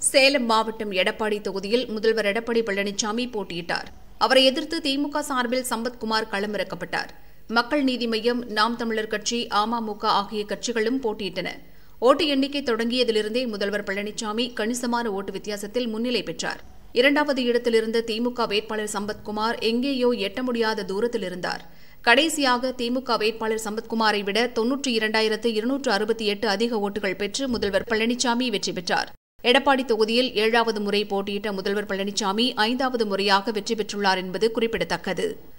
சேலம் மாவட்டம் எடப்பாடி தொகுதியில் முதல்வர் எடப்பாடி பழனிசாமி போட்டியிட்டார் அவரை எதிர்த்து திமுக சார்பில் சம்பத்குமார் களமிறக்கப்பட்டார் மக்கள் நீதி மய்யம் நாம் தமிழர் கட்சி அமமுக ஆகிய கட்சிகளும் போட்டியிட்டன ஓட்டு எண்ணிக்கை தொடங்கியதிலிருந்தே முதல்வர் பழனிசாமி கணிசமான ஓட்டு வித்தியாசத்தில் முன்னிலை பெற்றார் இரண்டாவது இடத்திலிருந்த திமுக வேட்பாளர் சம்பத்குமார் எங்கேயோ எட்ட முடியாத தூரத்தில் இருந்தார் கடைசியாக திமுக வேட்பாளர் சம்பத்குமாரை விட தொன்னூற்றி இரண்டாயிரத்து இருநூற்று அறுபத்தி எட்டு அதிக ஓட்டுகள் பெற்று முதல்வர் பழனிசாமி வெற்றி பெற்றார் எடப்பாடி தொகுதியில் ஏழாவது முறை போட்டியிட்ட முதல்வர் பழனிசாமி ஐந்தாவது முறையாக வெற்றி பெற்றுள்ளார் என்பது குறிப்பிடத்தக்கது